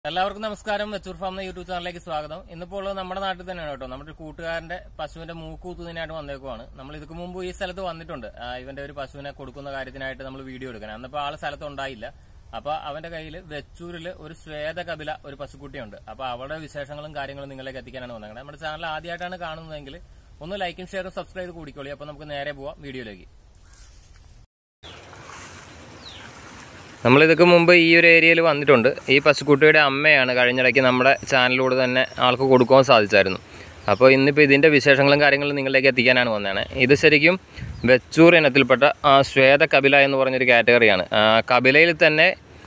എല്ലാവർക്കും നമസ്കാരം വെച്ചൂർ ഫാം എന്ന യൂട്യൂബ് ചാനലിലേക്ക് സ്വാഗതം ഇന്നിപ്പോൾ ഉള്ളത് നമ്മുടെ നാട്ടിൽ തന്നെയാണ് കേട്ടോ നമ്മുടെ ഒരു കൂട്ടുകാരന്റെ പശുവിന്റെ മൂക്ക് കുത്തുന്നതിനായിട്ട് വന്നേക്കുവാണ് നമ്മൾ ഇതിക്ക് മുമ്പ് ഈ സ്ഥലത്ത് വന്നിട്ടുണ്ട് ആ, ഇവന്റെ ഒരു പശുവിനെ കൊടുക്കുന്ന കാര്യത്തിനായിട്ട് നമ്മൾ വീഡിയോ എടുക്കണം അന്നപ്പോ ആള് സ്ഥലത്ത് ഉണ്ടായില്ല അപ്പൊ അവന്റെ കയ്യിൽ വെച്ചൂരില് ഒരു ശ്വേത കപില ഒരു പശുക്കുട്ടിയുണ്ട് അപ്പൊ അവളുടെ വിശേഷങ്ങളും കാര്യങ്ങളും നിങ്ങളിലേക്ക് എത്തിക്കാനാണ് വന്നത് നമ്മുടെ ചാനൽ ആദ്യമായിട്ടാണ് കാണുന്നതെങ്കിൽ ഒന്ന് ലൈക്കും ഷെയറും സബ്സ്ക്രൈബ് ചെയ്ത് കൂടിക്കോളി അപ്പൊ നമുക്ക് നേരെ പോവാം വീഡിയോയിലേക്ക് നമ്മൾ ഇതൊക്കെ മുമ്പ് ഈ ഒരു ഏരിയയിൽ വന്നിട്ടുണ്ട് ഈ പശുക്കുട്ടിയുടെ അമ്മയാണ് കഴിഞ്ഞിടയ്ക്ക് നമ്മുടെ ചാനലിലൂടെ തന്നെ ആൾക്ക് കൊടുക്കുവാൻ സാധിച്ചായിരുന്നു അപ്പോൾ ഇന്നിപ്പോൾ ഇതിൻ്റെ വിശേഷങ്ങളും കാര്യങ്ങളും നിങ്ങളിലേക്ക് എത്തിക്കാനാണ് വന്നതാണ് ഇത് ശരിക്കും വെച്ചൂർ ഇനത്തിൽപ്പെട്ട ആ, ശ്വേത കപില എന്ന് പറഞ്ഞൊരു കാറ്റഗറിയാണ് ആ, കപിലയിൽ തന്നെ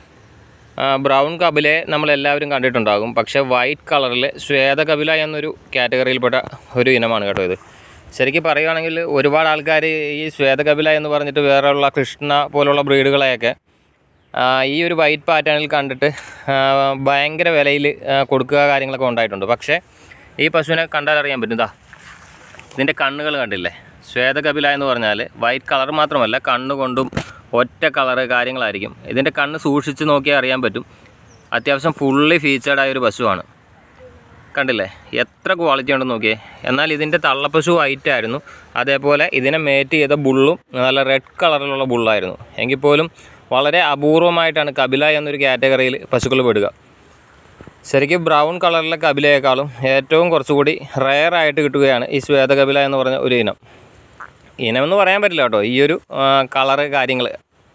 ആ, ബ്രൗൺ കപിലയെ നമ്മളെല്ലാവരും കണ്ടിട്ടുണ്ടാകും പക്ഷേ വൈറ്റ് കളറിൽ ശ്വേത കപില എന്നൊരു കാറ്റഗറിയിൽപ്പെട്ട ഒരു ഇനമാണ് കേട്ടോ ഇത് ശരിക്കും പറയുകയാണെങ്കിൽ ഒരുപാട് ആൾക്കാർ ഈ ശ്വേത കപില എന്ന് പറഞ്ഞിട്ട് വേറെയുള്ള കൃഷ്ണ പോലുള്ള ബ്രീഡുകളെയൊക്കെ ആ, ഈ ഒരു വൈറ്റ് പാറ്റേണിൽ കണ്ടിട്ട് ആ, ഭയങ്കര വിലയിൽ കൊടുക്കുക കാര്യങ്ങളൊക്കെ ഉണ്ടായിട്ടുണ്ട് പക്ഷേ ഈ പശുവിനെ കണ്ടാൽ അറിയാൻ പറ്റും ഇതാ ഇതിൻ്റെ കണ്ണുകൾ കണ്ടില്ലേ ശ്വേതകപില എന്ന് പറഞ്ഞാൽ വൈറ്റ് കളർ മാത്രമല്ല കണ്ണുകൊണ്ടും ഒറ്റ കളറ് കാര്യങ്ങളായിരിക്കും ഇതിൻ്റെ കണ്ണ് സൂക്ഷിച്ച് നോക്കിയാൽ അറിയാൻ പറ്റും അത്യാവശ്യം ഫുള്ളി ഫീച്ചേർഡായ ഒരു പശുവാണ് കണ്ടില്ലേ എത്ര ക്വാളിറ്റി ഉണ്ടെന്ന് നോക്കിയേ എന്നാൽ ഇതിൻ്റെ തള്ളപ്പശു വൈറ്റ് ആയിരുന്നു അതേപോലെ ഇതിനെ മേറ്റ് ചെയ്ത ബുള്ളും നല്ല റെഡ് കളറിലുള്ള ബുള്ളായിരുന്നു എങ്കിൽ പോലും വളരെ അപൂർവമായിട്ടാണ് കപില എന്നൊരു കാറ്റഗറിയിൽ പശുക്കൾ പെടുക ശരിക്കും ബ്രൗൺ കളറിലെ കപിലയേക്കാളും ഏറ്റവും കുറച്ചുകൂടി റെയർ ആയിട്ട് കിട്ടുകയാണ് ഈ ശ്വേതകപില എന്ന് പറഞ്ഞ ഒരു ഇനം ഇനമെന്ന് പറയാൻ പറ്റില്ല കേട്ടോ ഈ ഒരു കളറ് കാര്യങ്ങൾ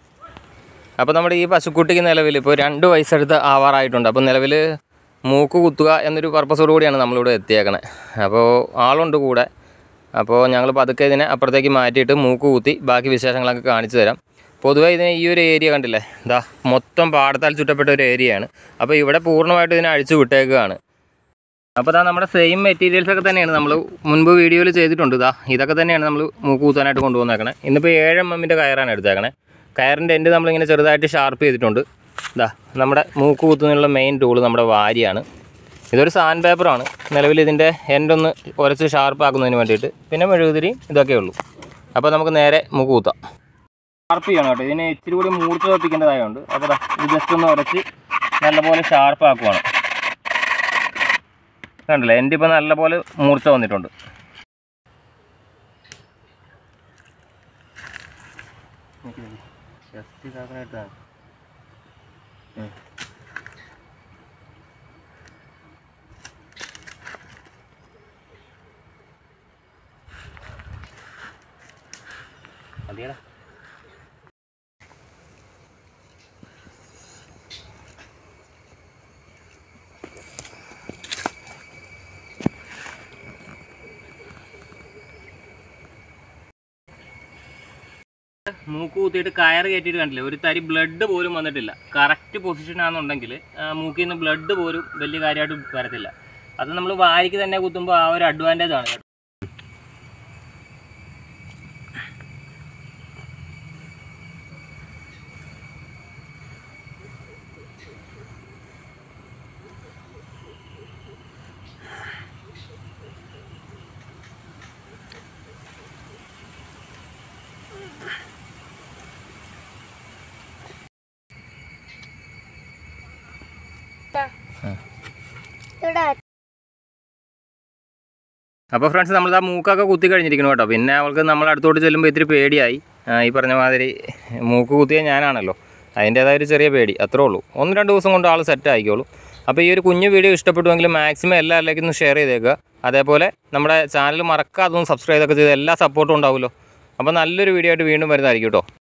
അപ്പോൾ നമ്മുടെ ഈ പശുക്കുട്ടിക്ക് നിലവിൽ ഇപ്പോൾ രണ്ട് വയസ്സെടുത്ത് ആവാറായിട്ടുണ്ട് അപ്പോൾ നിലവിൽ മൂക്ക് കുത്തുക എന്നൊരു പർപ്പസോട് കൂടിയാണ് നമ്മളിവിടെ എത്തിയേക്കണേ അപ്പോൾ ആളുണ്ട് കൂടെ അപ്പോൾ ഞങ്ങൾ പതുക്കെ ഇതിനെ അപ്പുറത്തേക്ക് മാറ്റിയിട്ട് മൂക്ക് കുത്തി ബാക്കി വിശേഷങ്ങളൊക്കെ കാണിച്ചു തരാം പൊതുവേ ഇതിന് ഈ ഒരു ഏരിയ കണ്ടില്ലേ ഇതാ മൊത്തം പാടത്താൽ ചുറ്റപ്പെട്ട ഒരു ഏരിയയാണ് അപ്പോൾ ഇവിടെ പൂർണ്ണമായിട്ട് ഇതിനെ അഴിച്ചു വിട്ടേക്കുകയാണ് അപ്പോൾ ഇതാ നമ്മുടെ സെയിം മെറ്റീരിയൽസ് ഒക്കെ തന്നെയാണ് നമ്മൾ മുൻപ് വീഡിയോയിൽ ചെയ്തിട്ടുണ്ട് ഇതാ ഇതൊക്കെ തന്നെയാണ് നമ്മൾ മൂക്ക് കുത്താനായിട്ട് കൊണ്ടുവന്നേക്കണേ ഇന്നിപ്പോൾ ഏഴ് എം എമ്മിൻ്റെ കയറാണ് എടുത്തേക്കണേ കയറിൻ്റെ എൻഡ് നമ്മളിങ്ങനെ ചെറുതായിട്ട് ഷാർപ്പ് ചെയ്തിട്ടുണ്ട് ഇതാ നമ്മുടെ മൂക്ക് കുത്തുന്നതിനുള്ള മെയിൻ ടൂൾ നമ്മുടെ വാരിയാണ് ഇതൊരു സാൻഡ് പേപ്പറാണ് നിലവിൽ ഇതിൻ്റെ എൻഡൊന്ന് ഉരച്ച് ഷാർപ്പ് ആക്കുന്നതിന് വേണ്ടിയിട്ട് പിന്നെ മെഴുകുതിരി ഇതൊക്കെ ഉള്ളൂ അപ്പോൾ നമുക്ക് നേരെ മൂക്ക് കുത്താം ഷാർപ്പ് ചെയ്യണം കേട്ടോ ഇതിനെ ഇച്ചിരി കൂടി മൂർച്ച വെപ്പിക്കേണ്ടതായതുകൊണ്ട് അപ്പോൾ ദാ ഇത് ജസ്റ്റ് ഒന്ന് ഉരച്ച് നല്ലപോലെ ഷാർപ്പ് ആക്കുവാണ് കണ്ടില്ലേ എൻ്റെ ഇപ്പോൾ നല്ലപോലെ മൂർച്ച വന്നിട്ടുണ്ട് ജസ്റ്റ് ഇതാക്കാനായിട്ടാണ് മതിയടാ മൂക്ക് കുത്തിയിട്ട് കയറ് കയറ്റിയിട്ട് കണ്ടില്ലേ ഒരു തരി ബ്ലഡ് പോലും വന്നിട്ടില്ല കറക്റ്റ് പൊസിഷൻ ആണെന്നുണ്ടെങ്കിൽ മൂക്കിൽ നിന്ന് ബ്ലഡ് പോലും വലിയ കാര്യമായിട്ട് വരത്തില്ല അത് നമ്മൾ വാരിക്ക് തന്നെ കുത്തുമ്പോൾ ആ ഒരു അഡ്വാൻറ്റേജ് ആണ് കേട്ടോ ഇവിടെ അപ്പോൾ ഫ്രണ്ട്സ് നമ്മൾ ആ മൂക്കൊക്കെ കുത്തി കഴിഞ്ഞിരിക്കണം കേട്ടോ പിന്നെ അവൾക്ക് നമ്മൾ അടുത്തോട്ട് ചെല്ലുമ്പോൾ ഇത്തിരി പേടിയായി ആ, ഈ പറഞ്ഞ മാതിരി മൂക്ക് കുത്തിയ ഞാനാണല്ലോ അതിൻ്റേതായ ഒരു ചെറിയ പേടി അത്രേ ഉള്ളൂ ഒന്ന് രണ്ട് ദിവസം കൊണ്ട് ആൾ സെറ്റ് ആയിക്കോളൂ അപ്പോൾ ഈ ഒരു കുഞ്ഞു വീഡിയോ ഇഷ്ടപ്പെട്ടുവെങ്കിൽ മാക്സിമം എല്ലാവരിലേക്കും ഒന്ന് ഷെയർ ചെയ്തേക്കുക അതേപോലെ നമ്മുടെ ചാനൽ മറക്കാതെ ഒന്ന് സബ്സ്ക്രൈബ് ഒക്കെ ചെയ്ത് എല്ലാ സപ്പോർട്ടും ഉണ്ടാവുമല്ലോ അപ്പോൾ നല്ലൊരു വീഡിയോ ആയിട്ട് വീണ്ടും വരുന്നതായിരിക്കും കേട്ടോ